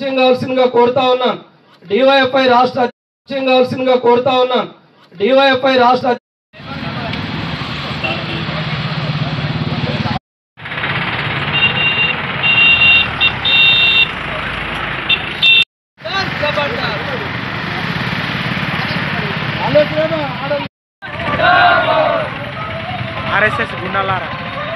అధ్యక్షం కావాల్సిందిగా కోరుతా ఉన్నాను డివైఎఫ్ఐ రాష్ట్ర అధ్యక్షం కావాల్సిందిగా కోరుతా ఉన్నాను డివైఎఫ్ఐ రాష్ట్ర అధ్య- ఆర్ఎస్ఎస్ గుండాలారా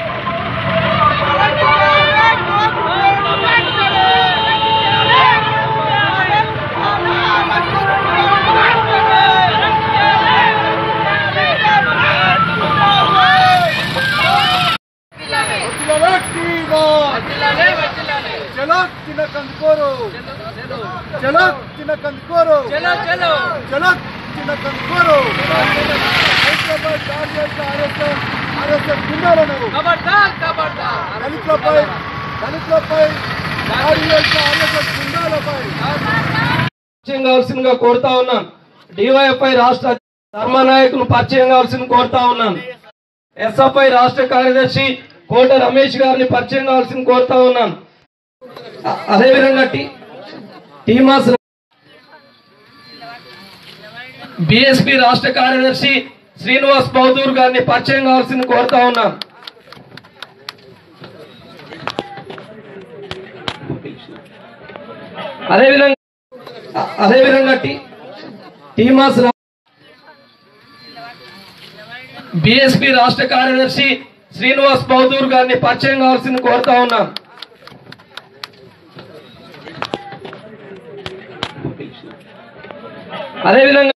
చలో చిన్న కందుకోరు చలో చిన్న కందుకోరు చలో చలో చలో చిన్న కందుకోరు హైదరాబాద్ టార్గెట్ ఆర్ఎస్ఎస్ ఆర్ఎస్ఎస్ గుండాలను దళితులపై దళితులపై దాడి చేసిన ఆర్ఎస్ఎస్ గుండాలపై పరిచయం కావాల్సిందిగా కోరుతా ఉన్నాను డివైఎఫ్ఐ రాష్ట్ర అధ్య- ధర్మనాయకులు పరిచయం కావాల్సింది కోరుతా ఉన్నాను ఎస్ఎఫ్ఐ రాష్ట్ర కార్యదర్శి కోట రమేష్ గారిని పరిచయం కావాల్సింది కోరుతా ఉన్నాను అ- అదేవిధంగా టీ టీమాస్ బిఎస్పి రాష్ట్ర కార్యదర్శి శ్రీనివాస్ బౌదూర్ గారిని పరిచయం కావాల్సింది కోరుతా ఉన్నాను అదేవిధంగా అ- అదేవిధంగా టీ టీమాస్ బిఎస్పి రాష్ట్ర కార్యదర్శి శ్రీనివాస్ బౌదూర్ గారిని పరిచయం కావాల్సింది కోరుతా ఉన్నాను అదేవిధంగా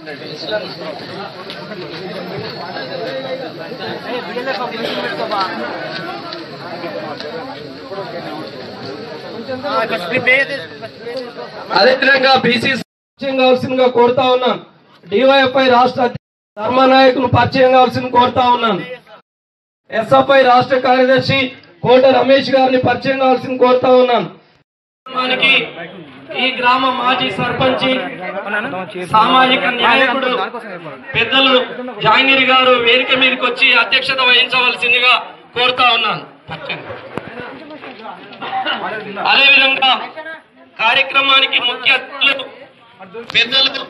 అదేవిధంగా బీసీ పరిచయం కావాల్సిందిగా కోరుతా ఉన్నాను డివైఎఫ్ఐ రాష్ట్ర అధ్య- ధర్మనాయకులు పరిచయం కావాల్సింది కోరుతా ఉన్నాను ఎస్ఎఫ్ఐ రాష్ట్ర కార్యదర్శి కోట రమేష్ గారిని పరిచయం కావాల్సింది కోరుతా ఉన్నాను మనకి ఈ గ్రామ మాజీ సర్పంచి సామాజిక నాయకుడు పెద్దలు జాంగీర్ గారు వేదిక మీదకి వచ్చి అధ్యక్షత వహించవలసిందిగా కోరుతా ఉన్నాను అదేవిధంగా కార్యక్రమానికి ముఖ్య అతిథులు పెద్దలు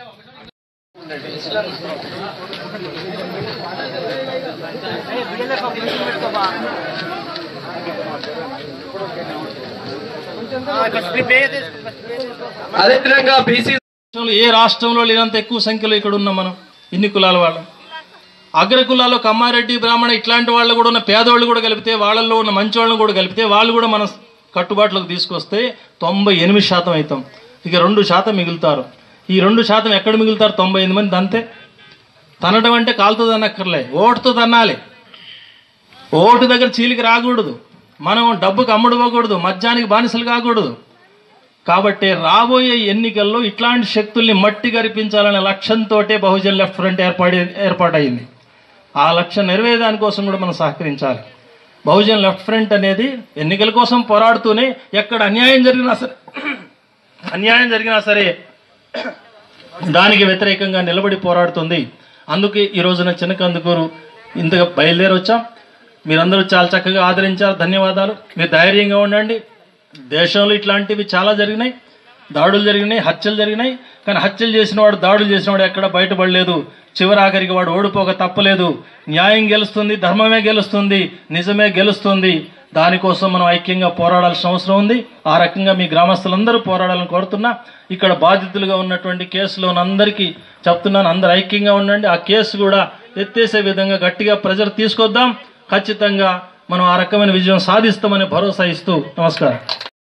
అదేవిధంగా బీసీ రాష్ట్రంలో ఏ రాష్ట్రంలో లేనంత ఎక్కువ సంఖ్యలో ఇక్కడ ఉన్నాం మనం ఇన్ని కులాల వాళ్ళం అగ్ర కులాల్లో కమ్మారెడ్డి బ్రాహ్మణ ఇట్లాంటి వాళ్ళు కూడా ఉన్న పేదవాళ్ళు కూడా కలిపితే వాళ్ళల్లో ఉన్న మంచి వాళ్ళని కూడా కలిపితే వాళ్ళు కూడా మనం కట్టుబాట్లోకి తీసుకొస్తే తొంభై ఎనిమిది శాతం అవుతాం ఇక రెండు శాతం మిగులుతారు ఈ రెండు శాతం ఎక్కడ మిగులుతారు తొంభై ఎనిమిది మంది అంతే తనడం అంటే కాలుతో తన్నక్కర్లే ఓటుతో తన్నాలి ఓటు దగ్గర చీలికి రాకూడదు మనం డబ్బుకి అమ్ముడు పోకూడదు మద్యానికి బానిసలు కాకూడదు కాబట్టి రాబోయే ఎన్నికల్లో ఇట్లాంటి శక్తుల్ని మట్టి గరిపించాలనే లక్ష్యంతో బహుజన్ లెఫ్ట్ ఫ్రంట్ ఏర్పడి ఏర్పాటైంది ఆ లక్ష్యం నెరవేరేదాని కోసం కూడా మనం సహకరించాలి బహుజన్ లెఫ్ట్ ఫ్రంట్ అనేది ఎన్నికల కోసం పోరాడుతూనే ఎక్కడ అన్యాయం జరిగినా సరే అన్యాయం జరిగినా సరే దానికి వ్యతిరేకంగా నిలబడి పోరాడుతుంది అందుకే ఈ రోజున చిన్న కందుకూరు ఇంతగా బయలుదేరి వచ్చాం మీరందరూ చాలా చక్కగా ఆదరించారు ధన్యవాదాలు మీరు ధైర్యంగా ఉండండి దేశంలో ఇట్లాంటివి చాలా జరిగినాయి దాడులు జరిగినాయి హత్యలు జరిగినాయి కానీ హత్యలు చేసిన వాడు దాడులు చేసిన వాడు ఎక్కడ బయటపడలేదు చివరాఖరికి వాడు ఓడిపోక తప్పలేదు న్యాయం గెలుస్తుంది ధర్మమే గెలుస్తుంది నిజమే గెలుస్తుంది దానికోసం మనం ఐక్యంగా పోరాడాల్సిన అవసరం ఉంది ఆ రకంగా మీ గ్రామస్తులందరూ పోరాడాలని కోరుతున్నా ఇక్కడ బాధితులుగా ఉన్నటువంటి కేసులో అందరికీ చెప్తున్నాను అందరు ఐక్యంగా ఉండండి ఆ కేసు కూడా ఎత్తేసే విధంగా గట్టిగా ప్రజలు తీసుకొద్దాం ఖచ్చితంగా మనం ఆ రకమైన విజయం సాధిస్తామని భరోసా ఇస్తూ నమస్కారం